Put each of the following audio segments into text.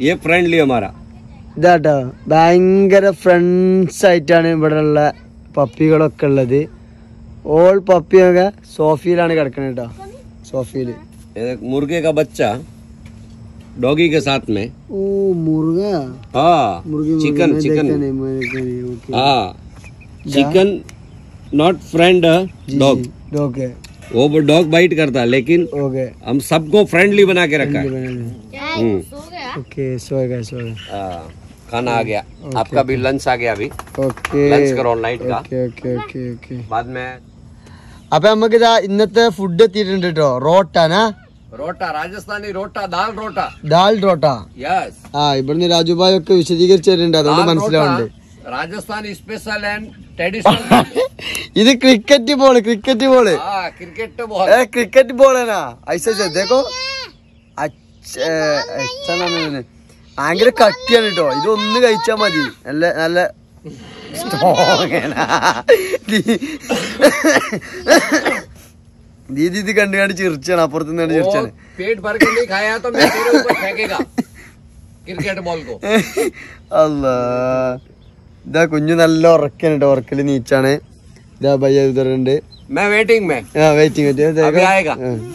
ये फ्रेंडली हमारा ഇതാട്ടോ ഭയങ്കര ഫ്രണ്ട്സ് ആയിട്ടാണ് ഇവിടെ ഉള്ള പപ്പികളൊക്കെ ഉള്ളത് ഓൾ പപ്പിയൊക്കെ സോഫിയിലാണ് കിടക്കുന്നത് കേട്ടോ സോഫിയില് ये मुर्गे का बच्चा डॉगी के साथ में ഓ മുറുക हाँ मुर्गी चिकन मुर्गी, चिकन देखा नहीं, मैंने देखा नहीं, ओके। हाँ चिकन नॉट फ्रेंड जी, डॉग जी, ओके वो डॉग बाइट करता है लेकिन ओके हम सबको फ्रेंडली बना के रखा है हम्म, ओके सो गया सो गया हाँ, खाना आ गया आपका भी लंच आ गया अभी ഓക്കെ लंच करो नाइट का ഓക്കെ ഓക്കെ ഓക്കെ ഓക്കെ बाद में അപ്പൊ നമുക്ക് ഇതാ ഇന്നത്തെ ഫുഡ് എത്തിയിട്ടുണ്ട് കേട്ടോ റോട്ടാനാ रोटा राजस्थानी रोटा दाल रोटा ദാൽ റോട്ട यस ആ ഇവിടുന്ന് രാജുഭായ് ഒക്കെ വിശദീകരിച്ചു തരുന്നുണ്ട് അതുകൊണ്ട് മനസ്സിലാവുന്നുണ്ട് राजस्थानी स्पेशल एंड ट्रेडिशनल ഇത് ക്രിക്കറ്റ് ബോള് ക്രിക്കറ്റ് ബോള് हाँ क्रिकेट तो बहुत ഏ ക്രിക്കറ്റ് ബോളാണാ ഐസ ദേക്കോ അച്ഛ- ഏ, അച്ഛനാണ് ഇവന്. ഭയങ്കര കട്ടിയാണ് കേട്ടോ ഇതൊന്ന് കഴിച്ചാ മതി നല്ല നല്ല strong ആണ്. ദീദി ഇത് കണ്ടു കണ്ട് ചിരിച്ചാണ് അപ്പുറത്ത് നിന്ന് ചിരിച്ചാണ് वो पेट भर के नहीं खाया तो मैं तेरे ऊपर फेंकेगा क्रिकेट बॉल को അല്ല ഇതാ കുഞ്ഞു നല്ല ഉറക്കാണ് കേട്ടോ ഉറക്കല് നീച്ചാണ് ഇതാ ഭയ്യ ഇതറുണ്ട് मैं वेटिंग में ആ വെയിറ്റിംഗ് अभी आएगा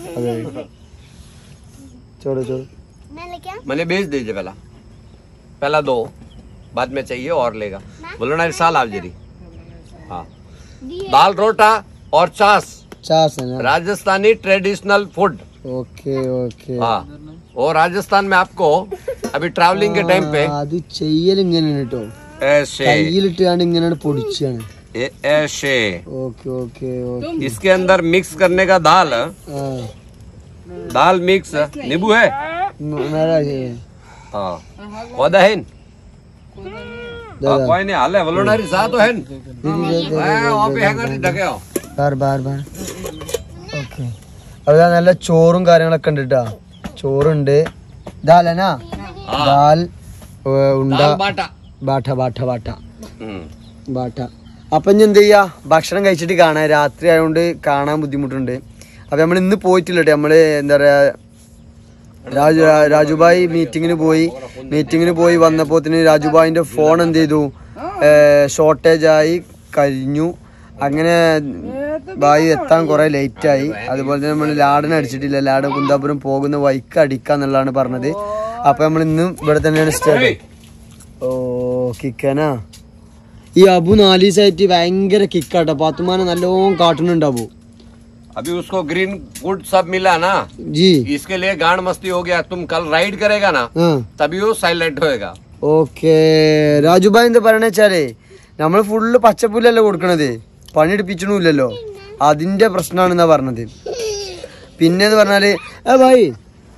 ചോടോ ചോടോ मैंने भेज दीजिए पहला पहला दो बाद में चाहिए और लेगा बोलो ना साल आप जरी हाँ दाल रोटा और चास ചാസന Rajasthani traditional food okay okay हाँ वो राजस्थान में आपको अभी ट्रैवलिंग के टाइम पे അത് ചെയ്യൽ ഇങ്ങനെയാണ് കേട്ടോ ऐसे കയ്യിലിട്ടാണ് ഇങ്ങനെയാണ് പൊടിച്ചാണ് ये ऐसे ഓക്കെ ഓക്കെ ഓക്കെ इसके अंदर मिक्स करने का दाल ആ दाल मिक्स नींबू है മ- മേരാ ये, हाँ पौधा है दादा। कोई नहीं हाल है वलोनारी साथ तो है दीदी दे दे हाँ, वहाँ पे हैंगर ढके हो ബാർ ബാർ ബാർ ഓക്കെ അവിടെ നല്ല ചോറും കാര്യങ്ങളൊക്കെ ഉണ്ട് കേട്ടോ ചോറുണ്ട് ദാലനാ ദാൽ ഏ, ഉണ്ട दाल बाटा ബാട്ട ബാട്ട ബാട്ട हम्म ബാട്ട അപ്പൊ ഇനി എന്ത് ചെയ്യാ ഭക്ഷണം കഴിച്ചിട്ട് കാണാം രാത്രി ആയതുകൊണ്ട് കാണാൻ ബുദ്ധിമുട്ടുണ്ട് അപ്പൊ നമ്മൾ ഇന്ന് പോയിട്ടില്ല കേട്ടോ നമ്മള് എന്താ പറയാ രാജു രാജുഭായ് മീറ്റിങ്ങിന് പോയി മീറ്റിങ്ങിന് പോയി വന്നപ്പോത്തിന് രാജുഭായിന്റെ ഫോൺ എന്ത് ചെയ്തു ഷോർട്ടേജ് ആയി കഴിഞ്ഞു അങ്ങനെ ബായി എത്താൻ കുറെ ലേറ്റ് ആയി അതുപോലെ തന്നെ നമ്മൾ ലാഡൻ അടിച്ചിട്ടില്ല ലാഡൻ കുന്താപുരം പോകുന്ന വൈക്ക് അടിക്കാന്നുള്ളതാണ് പറഞ്ഞത് അപ്പൊ നമ്മൾ ഇന്നും ഇവിടെ തന്നെയാണ് സ്റ്റേ ഓ കിക്കനാ ഈ അബു നാല് ദിവസമായിട്ട് ഭയങ്കര കിക്കാട്ടോ പാത്തുമാനെ നല്ലോണം കാട്ടുന്നുണ്ട് അബു अभी उसको ग्रीन फूड सब मिला ना ജി इसके लिए गांड मस्ती हो गया तुम कल राइड करेगा ना ആ तभी वो साइलेंट होएगा ഓക്കെ രാജുബായ് എന്താ പറയണ വെച്ചാലേ നമ്മൾ ഫുള്ള് പച്ചപ്പുല്ലല്ലേ കൊടുക്കണത് പണിയെടുപ്പിച്ചണില്ലല്ലോ അതിന്റെ പ്രശ്നമാണെന്നാ പറഞ്ഞത് പിന്നെ എന്ന് പറഞ്ഞാല് ഏ ഭായി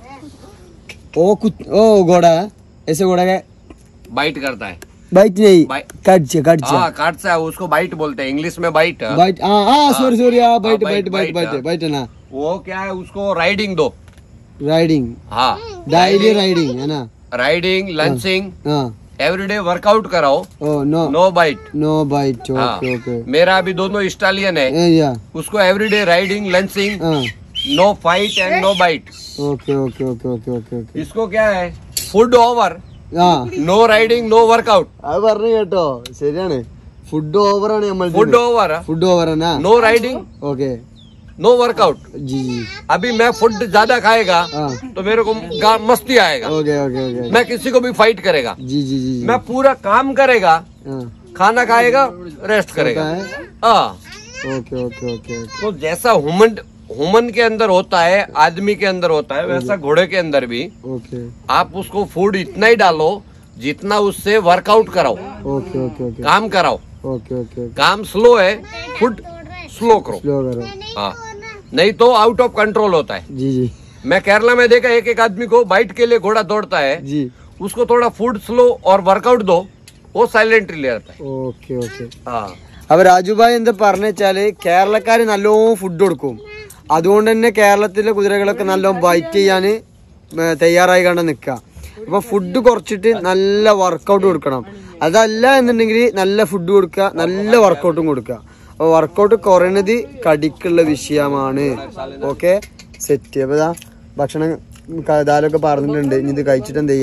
ഓ കു ഓ ഗോഡ ऐसे घोड़ा का बाइट करता है बाइट नहीं बाइट कट कट हाँ काटता है उसको बाइट बोलते हैं इंग्लिश में बाइट बाइट हाँ हाँ सॉरी सॉरी हाँ बाइट हाँ, bite bite, bite bite bite, bite है ना वो क्या है उसको राइडिंग दो राइडिंग हाँ डेली राइडिंग है ना राइडिंग लंचिंग हाँ एवरीडे वर्कआउट कराओ ओ no no bite no bite हाँ ओके ओके मेरा अभी दोनों स्टालियन है ए या उसको एवरीडे राइडिंग लंचिंग हाँ no fight and no bite okay okay okay okay okay okay इसको क्या है फूड ओवर ആ नो राइडिंग नो वर्कआउट അത് പറഞ്ഞു കേട്ടോ ശരിയാണ് ഫുഡ് ഓവറാണ് നമ്മൾ फूड ओवर ഫുഡ് ഓവർ ആണ് no riding okay no workout G G अभी मैं फूड ज्यादा खाएगा हाँ तो मेरे को गा- मस्ती आएगा ഓക്കെ ഓക്കെ ഓക്കെ मैं किसी को भी फाइट करेगा ജി ജി ജി मैं पूरा काम करेगा खाना खाएगा रेस्ट करेगा हाँ ഓക്കെ ഓക്കെ ഓക്കെ ഓക്കെ तो जैसा ह्यूमन ह्यूमन के अंदर होता है आदमी के अंदर होता है वैसा घोड़े के अंदर भी ഓക്കെ आप उसको फूड इतना ही डालो जितना उससे वर्कआउट कराओ ഓക്കെ ഓക്കെ ഓക്കെ काम कराओ ഓക്കെ ഓക്കെ काम स्लो है फूड स्लो करो സ്ലോ കരോ हाँ नहीं तो आउट ऑफ कंट्रोल होता है ജി ജി मैं केरला में देखा एक एक आदमी को बाइट के लिए घोड़ा दौड़ता है ജി उसको थोड़ा फूड स्लो और वर्कआउट दो वो साइलेंटली रहता है ഓക്കെ ഓക്കെ हाँ അപ്പൊ രാജുഭായ് എന്താ പറഞ്ഞ വെച്ചാല് കേരളക്കാര് നല്ലോണം ഫുഡ് കൊടുക്കും അതുകൊണ്ട് തന്നെ കേരളത്തിലെ കുതിരകളൊക്കെ നല്ലോണം ബൈറ്റ് ചെയ്യാന് ഏ, തയ്യാറായി കണ്ട് നിക്ക അപ്പൊ ഫുഡ് കുറച്ചിട്ട് നല്ല വർക്കൗട്ട് കൊടുക്കണം അതല്ല എന്നുണ്ടെങ്കിൽ നല്ല ഫുഡ് കൊടുക്കുക നല്ല വർക്കൗട്ടും കൊടുക്കുക അപ്പൊ വർക്കൗട്ട് കുറയണത് കടിക്കുള്ള വിഷയമാണ് ഓക്കെ സെറ്റ് അപ്പൊ ഇതാ ഭക്ഷണം ക- ദാലൊക്കെ പറഞ്ഞിട്ടുണ്ട് ഇനി ഇത് കഴിച്ചിട്ട് എന്ത് ചെയ്യാ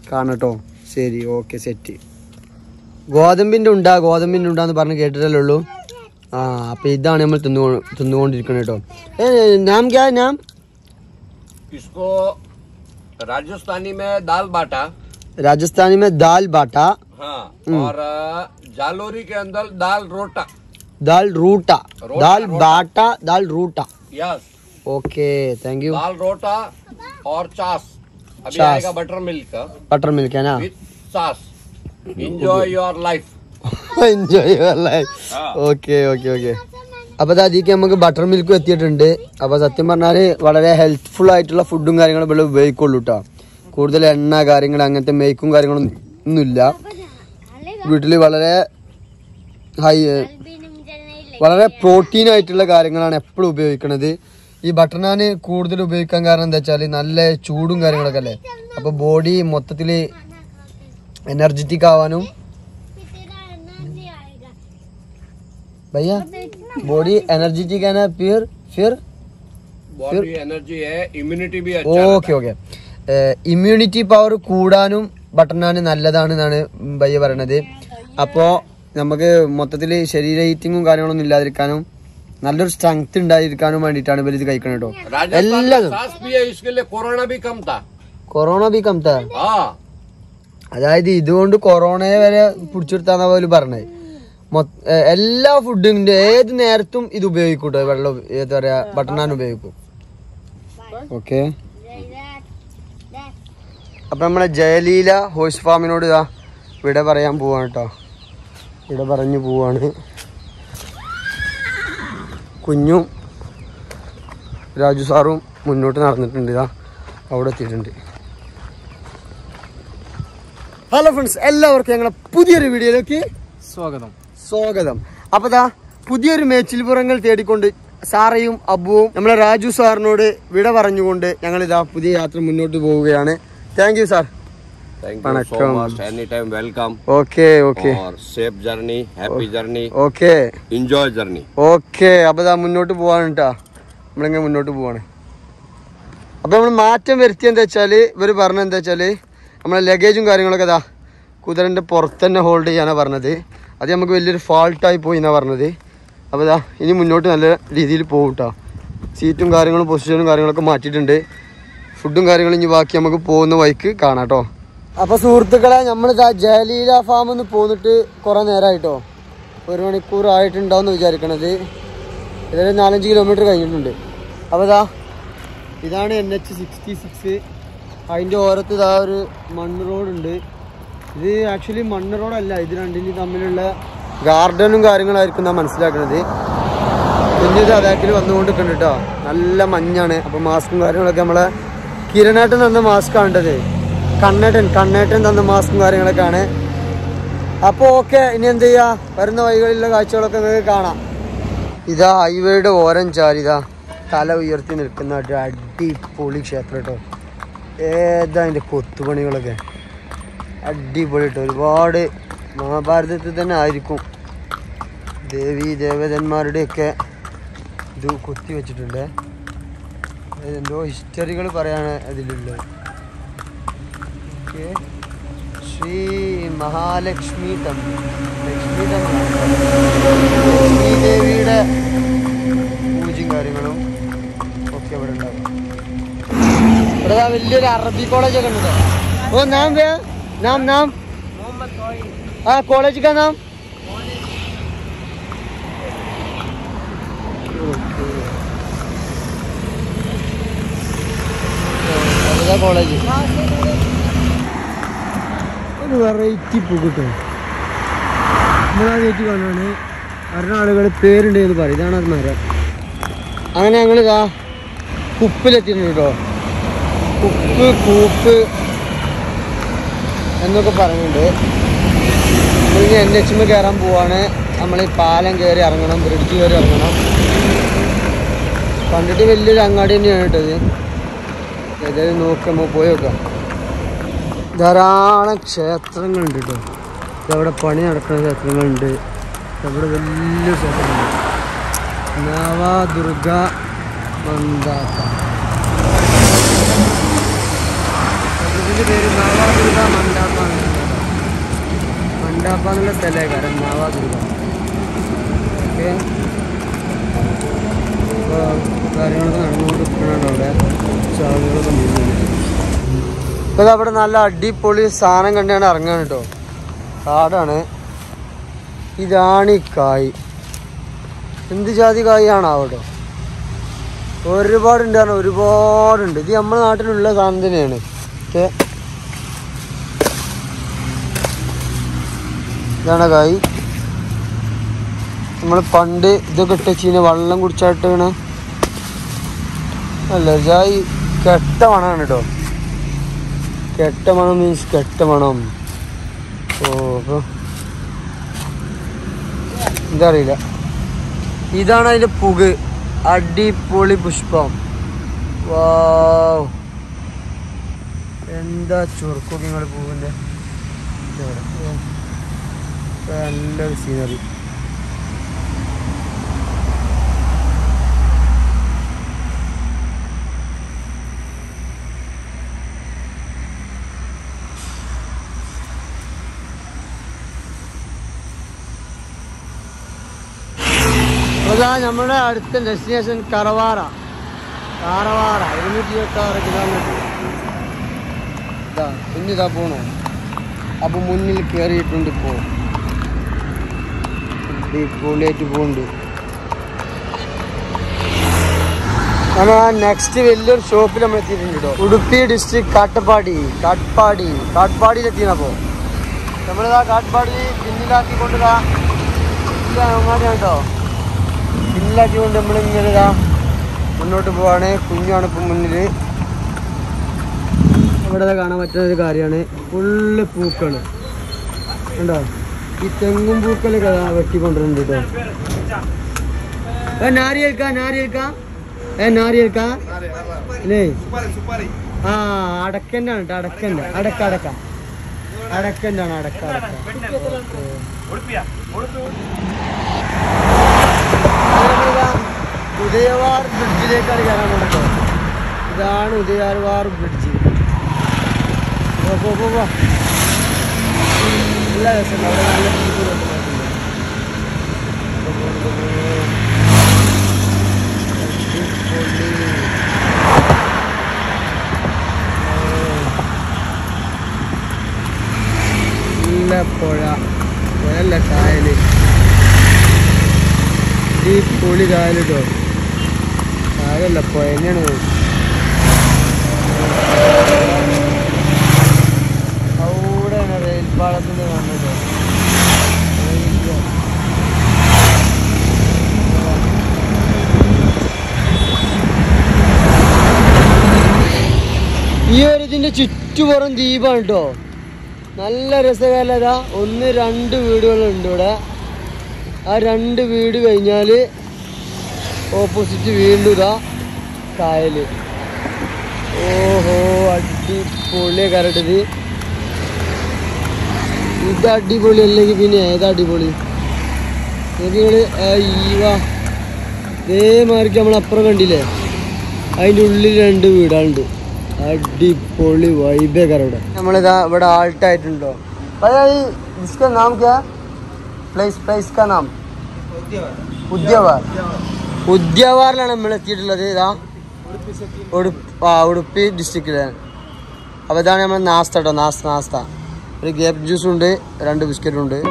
കാണട്ടോ ശരി ഓക്കെ സെറ്റ് ഗോതമ്പിന്റെ ഉണ്ടാ ഗോതമ്പിന്റെ ഉണ്ടാന്ന് പറഞ്ഞ് കേട്ടിട്ടല്ലേ ഉള്ളൂ ആ അപ്പൊ ഇതാണ് നമ്മൾ തിന്നു തിന്നുകൊണ്ടിരിക്കുന്നത് കേട്ടോ ഏ നാം ക്യാ നാം इसको राजस्थानी में दाल बाटा രാജസ്ഥാനി മേ ദാൽ ബാട്ട हाँ और अ, जालोरी के अंदर दाल रोटा ദാൽ റൂട്ട ദാൽ ബാട്ട ദാൽ റൂട്ട यस ഓക്കെ താങ്ക് യു दाल रोटा और चास अभी छाछ। आएगा बटर मिल्क ബട്ടർ മിൽക്ക് ആണ് विथ सास एंजॉय योर लाइफ എൻജോയ് ആ. ഓക്കെ ഓക്കെ ഓക്കെ അപ്പൊ അതിക്ക് നമുക്ക് ബട്ടർ മിൽക്കും എത്തിയിട്ടുണ്ട് അപ്പൊ സത്യം പറഞ്ഞാല് വളരെ ഹെൽത്ത്ഫുൾ ആയിട്ടുള്ള ഫുഡും കാര്യങ്ങളും ഇവിടെ ഉപയോഗിക്കുള്ളൂ കേട്ടോ കൂടുതൽ എണ്ണ കാര്യങ്ങൾ അങ്ങനത്തെ മേക്കും കാര്യങ്ങളും ഒന്നുമില്ല വീട്ടില് വളരെ ഹൈ വളരെ പ്രോട്ടീൻ ആയിട്ടുള്ള കാര്യങ്ങളാണ് എപ്പോഴും ഉപയോഗിക്കുന്നത് ഈ ബട്ടർ നാൻ കൂടുതൽ ഉപയോഗിക്കാൻ കാരണം എന്താ വെച്ചാൽ നല്ല ചൂടും കാര്യങ്ങളൊക്കെ അല്ലേ അപ്പൊ ബോഡി മൊത്തത്തില് എനർജറ്റിക് ആവാനും भैया बॉडी एनर्जेटिक है ना फिर फिर बॉडी एनर्जी है इम्यूनिटी भी अच्छा ഓക്കെ ഓക്കെ ഇമ്മ്യൂണിറ്റി പവർ കൂടാനും ബട്ടനാണ് നല്ലതാണ് എന്നാണ് ഭയ്യ പറയണത് അപ്പോ നമുക്ക് മൊത്തത്തിൽ ശരീര ഹീറ്റിങ്ങും കാര്യങ്ങളൊന്നും ഇല്ലാതിരിക്കാനും നല്ലൊരു സ്ട്രെങ്ത് ഉണ്ടായിരിക്കാനും വേണ്ടിയിട്ടാണ് ഇവർ ഇത് കഴിക്കണം കേട്ടോ राजस्थान में എല്ലാതും सांस भी है इसके लिए कोरोना भी कम था കൊറോണ ബി കംതാ हाँ അതായത് ഇതുകൊണ്ട് കൊറോണയെ വരെ പിടിച്ചെടുത്താന്ന പോലെ പറഞ്ഞത് മൊ- ഏ, എല്ലാ ഫുഡിന്റെ ഏത് നേരത്തും ഇത് ഉപയോഗിക്കൂട്ടോ വെള്ളം ഏതാ പറയാ ബട്ടനാൻ ഉപയോഗിക്കും ഓക്കെ അപ്പൊ നമ്മളെ ജയലീല ഹോഴ്സ് ഫാമിനോട് ഇതാ ഇവിടെ പറയാൻ പോവാണ് കേട്ടോ ഇവിടെ പറഞ്ഞു പോവാണ് കുഞ്ഞും രാജു സാറും മുന്നോട്ട് നടന്നിട്ടുണ്ട് ഇതാ അവിടെ എത്തിയിട്ടുണ്ട് ഹലോ ഫ്രണ്ട്സ് എല്ലാവർക്കും ഞങ്ങളെ പുതിയൊരു വീഡിയോയിലേക്ക് സ്വാഗതം സ്വാഗതം അപ്പൊ ദാ പുതിയൊരു മേച്ചിൽപ്പുറങ്ങൾ തേടിക്കൊണ്ട് സാറയും അബുവും നമ്മളെ രാജു സാറിനോട് വിട പറഞ്ഞുകൊണ്ട് ഞങ്ങൾ ഇതാ പുതിയ യാത്ര മുന്നോട്ട് പോവുകയാണ് thank you sir thank you so वणक्कम। Much any time welcome okay okay और safe journey happy journey okay enjoy journey okay അപ്പൊ ദാ മുന്നോട്ട് പോവാണ് കേട്ടാ നമ്മളിങ്ങനെ മുന്നോട്ട് പോവാണ് അപ്പൊ നമ്മൾ മാറ്റം വരുത്തിയ എന്താ വെച്ചാല് ഇവര് പറഞ്ഞ എന്താ വെച്ചാല് നമ്മളെ ലഗേജും കാര്യങ്ങളൊക്കെ ദാ കുതിരന്റെ പുറത്ത് തന്നെ ഹോൾഡ് ചെയ്യാനാ പറഞ്ഞത് അത് നമുക്ക് വലിയൊരു ഫാൾട്ടായി പോയി എന്നാ പറഞ്ഞത് അപ്പോൾ ദാ ഇനി മുന്നോട്ട് നല്ല രീതിയിൽ പോകും കേട്ടോ സീറ്റും കാര്യങ്ങളും പൊസിഷനും കാര്യങ്ങളൊക്കെ മാറ്റിയിട്ടുണ്ട് ഫുഡും കാര്യങ്ങളും ഇനി ബാക്കി നമുക്ക് പോകുന്ന വഴിക്ക് കാണാം കേട്ടോ അപ്പോൾ സുഹൃത്തുക്കളെ നമ്മൾ ജയലീല ഫാം ഒന്ന് പോന്നിട്ട് കുറേ നേരമായിട്ടോ ഒരു മണിക്കൂർ ആയിട്ടുണ്ടാവും വിചാരിക്കണത് ഇതൊരു നാലഞ്ച് കിലോമീറ്റർ കഴിഞ്ഞിട്ടുണ്ട് അപ്പോൾ ഇതാ ഇതാണ് എൻ എച്ച് സിക്സ്റ്റി സിക്സ് അതിൻ്റെ ഓരത്ത് ഇതാ ഒരു മണ്ണ് റോഡുണ്ട് ഇത് ആക്ച്വലി മണ്ണ് റോഡല്ല ഇത് രണ്ടിനും തമ്മിലുള്ള ഗാർഡനും കാര്യങ്ങളായിരിക്കും നാം മനസ്സിലാക്കുന്നത് പിന്നെ ഇത് അതാക്കിൽ വന്നുകൊണ്ടിരിക്കുന്നുണ്ട് കേട്ടോ നല്ല മഞ്ഞാണ് അപ്പോൾ മാസ്കും കാര്യങ്ങളൊക്കെ നമ്മളെ കിരണേട്ടൻ തന്ന മാസ്ക് കണ്ടത് കണ്ണേട്ടൻ കണ്ണേട്ടൻ തന്ന മാസ്കും കാര്യങ്ങളൊക്കെയാണ് അപ്പോൾ ഓക്കെ ഇനി എന്ത് ചെയ്യാ വരുന്ന വഴികളിലുള്ള കാഴ്ചകളൊക്കെ നിങ്ങൾക്ക് കാണാം ഇതാ ഹൈവേയുടെ ഓരം ചാരിതാ തല ഉയർത്തി നിൽക്കുന്ന ഒരു അടിപൊളി ക്ഷേത്രം കേട്ടോ ഏതാ അതിൻ്റെ കൊത്തുപണികളൊക്കെ അടിപൊളി കേട്ടോ ഒരുപാട് മഹാഭാരതത്തിൽ തന്നെ ആയിരിക്കും ദേവി ദേവതന്മാരുടെയൊക്കെ ഇത് കൊത്തി വെച്ചിട്ടുണ്ട് അതായത് എന്തോ ഹിസ്റ്ററികൾ പറയാണ് അതിലുള്ളത് okay Shri Mahalakshmi temple Lakshmi temple Lakshmi ദേവിയുടെ പൂജയും കാര്യങ്ങളും ഒക്കെ ഇവിടെ ഉണ്ടാകും ഇവിടെ ദാ വലിയൊരു അറബി കോളേജ് ഒക്കെ ഉണ്ട് ഓ നാം വേ നാം നാം ആ കോളേജ് കാ നാം കോളേജ് ഒരു വെറൈറ്റി പൂ കിട്ടും നമ്മളാദ്യമായിട്ട് കാണുകയാണ് അറിഞ്ഞ ആളുകൾ പേരുണ്ട് എന്ന് പറയും ഇതാണ് അത് മരം അങ്ങനെ ഞങ്ങൾ ഇതാ കുപ്പിലെത്തിയിട്ടുണ്ട് കേട്ടോ കുപ്പ് കൂപ്പ് എന്നൊക്കെ പറയുന്നുണ്ട് നമ്മളിനി എൻ എച്ച് എം കയറാൻ പോവാണ് നമ്മൾ ഈ പാലം കയറി ഇറങ്ങണം ബ്രിഡ്ജ് കയറി ഇറങ്ങണം കണ്ടിട്ട് വലിയൊരു അങ്ങാടി തന്നെയാണ് കേട്ടത് ഏതായാലും നോക്കാം നമുക്ക് പോയി നോക്കാം ധാരാളം ക്ഷേത്രങ്ങളുണ്ട് കേട്ടോ ഇതവിടെ പണി നടക്കുന്ന ക്ഷേത്രങ്ങളുണ്ട് ഇവിടെ വലിയ ക്ഷേത്രമുണ്ട് നവദുർഗ മന്ദാത്ത ഇതിൻ്റെ പേര് നവദുർഗ മന്ദാത്ത ഉണ്ടാക്കാന്നുള്ള സ്ഥലമേ കാരണം മാവാ ദുർഗ ഓക്കെ അപ്പോൾ കാര്യങ്ങളൊക്കെ നടന്നുകൊണ്ടിരിക്കുന്നുണ്ട് അവിടെ കുറച്ച് ആളുകളൊക്കെ നീങ്ങുന്നുണ്ട് ഇപ്പോൾ അവിടെ നല്ല അടിപൊളി സാധനം കണ്ടാണ് ഇറങ്ങാണ് കേട്ടോ കാടാണ് ഇതാണ് ഈ കായ് എന്ത് ജാതി കായാണ് അവിടെ ഒരുപാടുണ്ട് കാരണം ഒരുപാടുണ്ട് ഇത് നമ്മുടെ നാട്ടിലുള്ള സാധനം തന്നെയാണ് ഓക്കെ ഇതാണ് കായ് നമ്മൾ പണ്ട് ഇതൊക്കെ ഇട്ട് വെച്ച് വെള്ളം കുടിച്ചാട്ടാണ് അല്ല ജായി കെട്ട മണമാണ് കേട്ടോ കെട്ട മണം മീൻസ് കെട്ട മണം ഓ അപ്പോൾ എന്താ അറിയില്ല ഇതാണ് അതിന്റെ പുക അടിപൊളി പുഷ്പം വാവ് എന്താ ചുരുക്കൊക്കെ നിങ്ങൾ പൂവിന്റെ ഇതവിടെ. ഓ. നല്ലൊരു സീനറി അതാ നമ്മുടെ അടുത്ത ഡെസ്റ്റിനേഷൻ കറവാറ കാറവാറ ഇരുന്നൂറ്റി ഇരുപത്തി ആറ് കിലോമീറ്റർ ഇതാ ഇന്നിതാ പോണോ അപ്പൊ മുന്നിൽ കയറിയിട്ടുണ്ട് ഇപ്പോ അടിപൊളിയായിട്ട് പോകുന്നുണ്ട് നമ്മൾ നെക്സ്റ്റ് വലിയൊരു ഷോപ്പിൽ നമ്മൾ എത്തിയിട്ടുണ്ട് കേട്ടോ ഉടുപ്പി ഡിസ്ട്രിക്ട് കാട്ടപ്പാടി കാട്ട്പാടി കാട്ട്പാടിയിലെത്തിയപ്പോ നമ്മളിതാ കാട്ട്പാടി പിന്നിലാക്കി കൊണ്ടുതാ അങ്ങാടിയാണ് കേട്ടോ പിന്നിലാക്കിക്കൊണ്ട് നമ്മൾ ഇങ്ങനെ ഇതാ മുന്നോട്ട് പോവാണ് കുഞ്ഞാണ് ഇപ്പം മുന്നിൽ ഇവിടെ ദാ കാണാൻ പറ്റുന്ന ഒരു കാര്യമാണ് ഫുള്ള് പൂക്കള് കണ്ടോ ഈ തെങ്ങും പൂക്കളൊക്കെ അതാ വെട്ടിക്കൊണ്ടിരുന്നുണ്ട് കേട്ടോ ഏ നാരിയൽക്കാ നാരിയൽക്കാ ഏ നാരിയൽക്കാ അല്ലേ ആ അടക്കൻ്റെ ആണ് കേട്ടോ അടക്കൻ്റെ അടക്ക അടക്ക അടക്കൻ്റെ ആണ് അടക്ക അടക്ക നമ്മളിതാ ഉദയവാർ ബ്രിഡ്ജിലേക്കാണ് കയറാൻ പോകുന്നത് ഇതാണ് ഉദയവാർ ബ്രിഡ്ജ് പോ, പോ, പോ, പോ. നല്ല രസമുണ്ട് അവിടെ നല്ല people ഒക്കെ നോക്കുന്നുണ്ട്. പോ, പോ, പോ, പോ. അടിപൊളി. നല്ല പുഴ പുഴല്ല കായല് ഈ പൊളി കായല് കേട്ടോ കായലല്ല പുഴ തന്നെയാണ് അവിടെയാണ് റെയിൽ പാളത്തിന്റെ കാണുന്നത് റെയിൽവേ. ഈ ഒരു ഇതിന്റെ ചുറ്റുപുറം ദ്വീപാണ് കേട്ടോ നല്ല രസകരത ഒന്ന് രണ്ട് വീടുകളുണ്ട് ഇവിടെ ആ രണ്ട് വീട് കഴിഞ്ഞാൽ ഓപ്പോസിറ്റ് വീണ്ടും ഇതാ കായല് ഓഹോ അടിപൊളിയെ കരട്ടത് ഇത് അടിപൊളി അല്ലെങ്കിൽ പിന്നെ ഏതാ അടിപൊളി നിങ്ങള് ഈവാ ഇതേമാതിരിക്ക് നമ്മൾ അപ്പുറം കണ്ടില്ലേ അതിൻ്റെ ഉള്ളിൽ രണ്ട് വീടാളുണ്ട് അടിപൊളി വൈബേക്കാർ ഇവിടെ നമ്മളിതാ ഇവിടെ ആൾട്ടായിട്ടുണ്ടോ അതായത് इसका नाम क्या പ്ലേസ് പ്ലേസ് का नाम ഉദ്യവാർ ഉദ്യവാറിലാണ് നമ്മൾ എത്തിയിട്ടുള്ളത് ഇതാ ഉടുപ്പ് ആ ഉടുപ്പി ഡിസ്ട്രിക്റ്റിലാണ് അപ്പോൾ ഇതാണ് നമ്മൾ നാസ്ത കേട്ടോ നാസ്ത നാസ്ത ഒരു ഗ്രേപ്പ് ജ്യൂസ് ഉണ്ട് രണ്ട് ബിസ്ക്കറ്റും ഉണ്ട്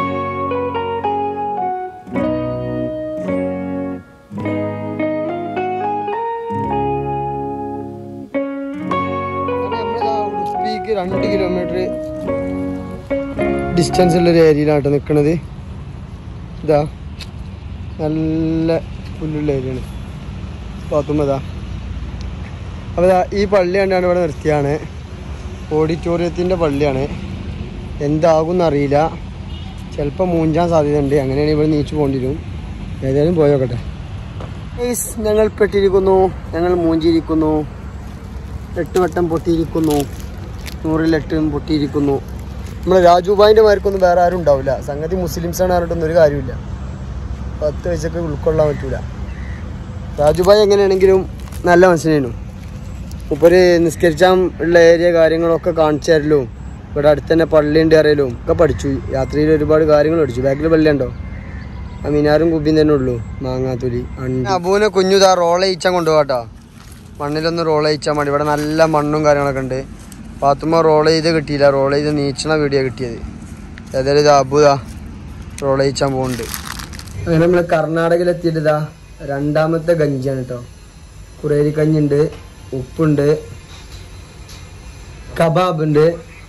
നമ്മളിതാ ഉടുപ്പിക്ക് രണ്ട് കിലോമീറ്റർ ഡിസ്റ്റൻസ് ഉള്ള ഒരു ഏരിയയിലാട്ടോ നിൽക്കുന്നത് ഇതാ നല്ല പുല്ലുള്ള ഏരിയയാണ് പാത്തുമ്പതാ അപ്പോൾ ഇതാ ഈ പള്ളി കണ്ടാണ് ഇവിടെ നിർത്തിയാണ് ഓഡിറ്റോറിയത്തിൻ്റെ പള്ളിയാണ് എന്താകും എന്നറിയില്ല ചിലപ്പോൾ മൂഞ്ചാൻ സാധ്യതയുണ്ട് അങ്ങനെയാണെങ്കിൽ ഇവിടെ നീച്ചു പോകേണ്ടി വരും ഏതായാലും പോയോക്കട്ടെ Guys, ഞങ്ങൾ പെട്ടിരിക്കുന്നു ഞങ്ങൾ മൂഞ്ചിരിക്കുന്നു എട്ട് വട്ടം പൊട്ടിയിരിക്കുന്നു നൂറിൽ എട്ടും പൊട്ടിയിരിക്കുന്നു നമ്മളെ രാജുബായിൻ്റെ മാർക്കൊന്നും വേറെ ആരും ഉണ്ടാവില്ല സംഗതി മുസ്ലിംസാണ് പറഞ്ഞിട്ടൊന്നും ഒരു കാര്യമില്ല പത്ത് വയസ്സൊക്കെ ഉൾക്കൊള്ളാൻ പറ്റൂല രാജുബായി എങ്ങനെയാണെങ്കിലും നല്ല മനസ്സിനേനു മുപ്പര് നിസ്കരിച്ചാൽ ഉള്ള ഏരിയ കാര്യങ്ങളൊക്കെ കാണിച്ചു തരലും ഇവിടെ അടുത്ത് തന്നെ പള്ളിയുണ്ട് അറിയലും ഒക്കെ പഠിച്ചു യാത്രയിൽ ഒരുപാട് കാര്യങ്ങൾ പഠിച്ചു ബാക്കിൽ പള്ളിയുണ്ടോ ആ മീനാരും കുബിയും തന്നെ ഉള്ളൂ മാങ്ങാത്തുലി അബൂനെ കുഞ്ഞുതാ റോള ഈച്ചാൻ കൊണ്ടുപോകാട്ടോ മണ്ണിലൊന്ന് റോൾ ചെയ്യിച്ചാൽ മതി ഇവിടെ നല്ല മണ്ണും കാര്യങ്ങളൊക്കെ ഉണ്ട് പാത്തുമ്മ റോൾ ചെയ്ത് കിട്ടിയില്ല റോൾ ചെയ്ത് നീച്ചണ വീഡിയോ കിട്ടിയത് ഏതായാലും ഇത് അബുദാ റോൾ ചെയ്യിച്ചാൻ പോകുന്നുണ്ട് അങ്ങനെ നമ്മൾ കർണാടകയിൽ എത്തിയിട്ട് ഇതാ രണ്ടാമത്തെ ഗഞ്ചിയാണ് കേട്ടോ കുറേരി കഞ്ഞിണ്ട് ഉപ്പുണ്ട് കബാബ് ഉണ്ട്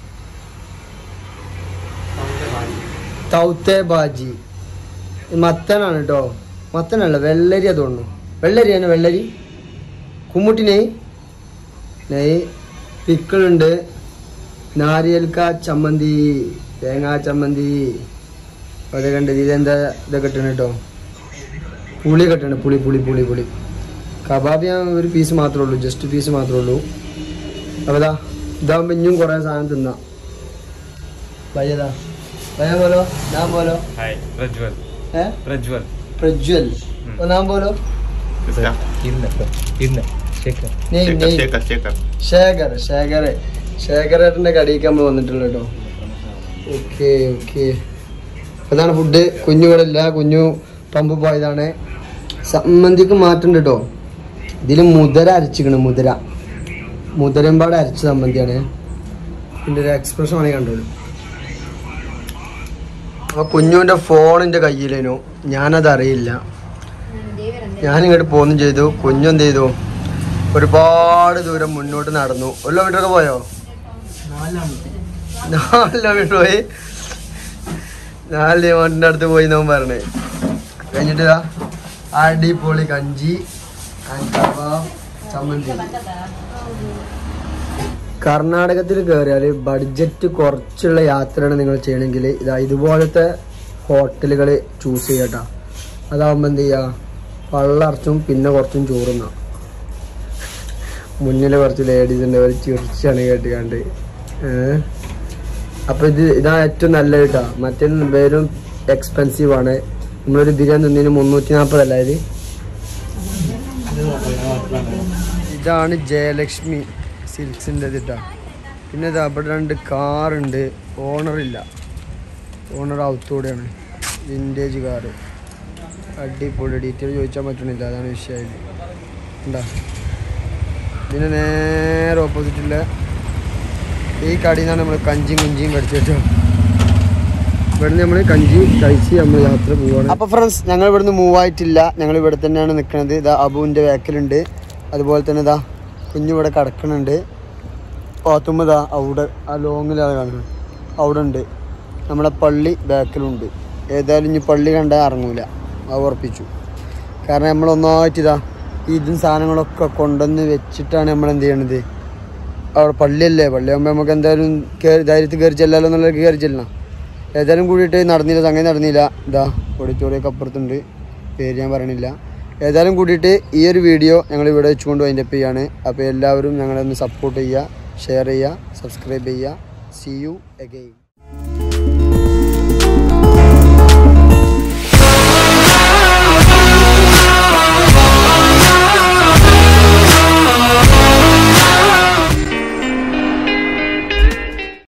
തൗത്തെ ബാജി മത്തനാണ് കേട്ടോ മത്തനല്ല വെള്ളരിയാ തോന്നുന്നു വെള്ളരിയാണ് വെള്ളരി കുമ്മുട്ടി നെയ് നെയ് പിക്കിളുണ്ട് നാരിയൽക്ക ചമ്മന്തി തേങ്ങാ ചമ്മന്തി അതൊക്കെ ഉണ്ട് ഇതെന്താ ഇതൊക്കെ ഇട്ടണം കേട്ടോ പുളി കെട്ടണം പുളി പുളി പുളി പുളി കബാബ് ഞാൻ ഒരു പീസ് മാത്രമേ ഉള്ളൂ ജസ്റ്റ് പീസ് മാത്രമേ ഉള്ളൂ അപ്പോൾ ഇതാ ഇതാകുമ്പോൾ ഇനിയും കുറേ സാധനം തിന്നാം ഭയതാ ഭയ പോലോ ഞാൻ പോലോ हाय प्रज्वल ഏ प्रज्वल പ്രജ്വൽ ഓ, ഞാൻ പോലോ किसका किरण किरण शेखर നെയ് നെയ് शेखर शेखर ശേഖർ ശേഖർ ശേഖരേട്ടൻ്റെ കടിയിലേക്ക് നമ്മൾ വന്നിട്ടുള്ളൂ കേട്ടോ ഓക്കെ ഓക്കെ അതാണ് ഫുഡ് കുഞ്ഞു ഇവിടെ ഇല്ല കുഞ്ഞു പമ്പ് പോയതാണ് സമ്മന്തിക്ക് മാറ്റുണ്ട് കേട്ടോ ഇതിൽ മുതര അരച്ചിക്കണ് മുതര മുതരമ്പാട് അരച്ച സമ്മന്തിയാണ് ഇതിൻ്റെ ഒരു എക്സ്പ്രഷൻ ആണെങ്കിൽ കണ്ടോളൂ അപ്പോൾ കുഞ്ഞുവിൻ്റെ ഫോണിൻ്റെ കയ്യിലേനു ഞാനത് അറിയില്ല ഞാനിങ്ങോട്ട് പോന്നും ചെയ്തു കുഞ്ഞു എന്ത് ചെയ്തു ഒരുപാട് ദൂരം മുന്നോട്ട് നടന്നു ഒരു കിലോമീറ്റർ പോയോ നാല് കിലോമീറ്റർ പോയി നാല് കിലോമീറ്ററിന്റെ അടുത്ത് പോയി നോൻ പറഞ്ഞേ കഴിഞ്ഞിട്ട് ഇതാ അടിപൊളി കഞ്ചി and kebab, ചമ്മന്തി കർണാടകത്തിൽ കയറിയാൽ ബഡ്ജറ്റ് കുറച്ചുള്ള യാത്രയാണ് നിങ്ങൾ ചെയ്യണമെങ്കിൽ ഇതാ ഇതുപോലത്തെ ഹോട്ടലുകൾ ചൂസ് ചെയ്യട്ടോ അതാവുമ്പോൾ എന്ത് ചെയ്യുക വള്ളറച്ചും പിന്നെ കുറച്ചും ചോറുന്ന മുന്നിൽ കുറച്ച് ലേഡീസ് ഉണ്ട് അവർ ചിരിച്ചാണ് കേട്ട് കണ്ട് ഏഹ് അപ്പൊ ഇത് ഇതാണ് ഏറ്റവും നല്ല കേട്ടോ മറ്റേ പേരും എക്സ്പെൻസീവ് ആണ് നമ്മളൊരു ബിരിയാണി തിന്നതിന് മുന്നൂറ്റി നാൽപ്പതല്ല ഇത് ഇതാണ് ജയലക്ഷ്മി സിൽക്സിൻ്റെ ഇതിട്ടാ പിന്നെ ഇത് അവിടെ രണ്ട് കാറുണ്ട് ഓണറില്ല ഓണർ ഔത്തൂടെയാണ് വിൻറ്റേജ് കാറ് അടിപൊളി ഡീറ്റെയിൽ ചോദിച്ചാൽ പറ്റണില്ല അതാണ് വിഷയമായത് ഉണ്ടാ ഇതിന് നേരെ ഓപ്പോസിറ്റുള്ള ഈ കടയിൽ നിന്നാണ് നമ്മൾ കഞ്ചിയും കുഞ്ചിയും കടിച്ചിട്ടോ ഇവിടുന്ന് നമ്മൾ കഞ്ചി കഴിച്ച് നമ്മൾ യാത്ര പോവാണ് അപ്പൊ ഫ്രണ്ട്സ് ഞങ്ങൾ ഇവിടുന്ന് മൂവ് ആയിട്ടില്ല ഞങ്ങൾ ഇവിടെ തന്നെയാണ് നിൽക്കുന്നത് ഇതാ അബുവിന്റെ ബാക്കിലുണ്ട് അതുപോലെ തന്നെ ഇതാ കുഞ്ഞു ഇവിടെ കിടക്കുന്നുണ്ട് പാത്തുമ്മ ഇതാ അവിടെ ആ ലോങ്ങിലാണ് കാണുന്നത് അവിടെ ഉണ്ട് നമ്മുടെ പള്ളി ബാക്കിലുണ്ട് ഏതായാലും ഇനി പള്ളി കണ്ടാൽ ഇറങ്ങൂല അത് ഉറപ്പിച്ചു കാരണം നമ്മൾ ഒന്നായിട്ട് ഇതാ ഇതും സാധനങ്ങളൊക്കെ കൊണ്ടുവന്ന് വെച്ചിട്ടാണ് നമ്മൾ എന്ത് ചെയ്യണത് അവിടെ പള്ളിയല്ലേ പള്ളിയാകുമ്പോൾ നമുക്ക് എന്തായാലും കയറി ധൈര്യത്തിൽ കയറി ചെല്ലാലോ എന്നുള്ള കയറി ചെല്ലണം ഏതായാലും കൂടിയിട്ട് നടന്നില്ല സംഗതി നടന്നില്ല ഇതാ ഓഡിറ്റോറിയൊക്കെ അപ്പുറത്തുണ്ട് പേര് ഞാൻ പറയണില്ല ഏതായാലും കൂടിയിട്ട് ഈ ഒരു വീഡിയോ ഞങ്ങൾ ഇവിടെ വെച്ചുകൊണ്ട് വൈൻഡപ്പ് ചെയ്യാണ് അപ്പോൾ എല്ലാവരും ഞങ്ങളെ ഒന്ന് സപ്പോർട്ട് ചെയ്യുക ഷെയർ ചെയ്യുക സബ്സ്ക്രൈബ് ചെയ്യുക സി യു അഗെയിൻ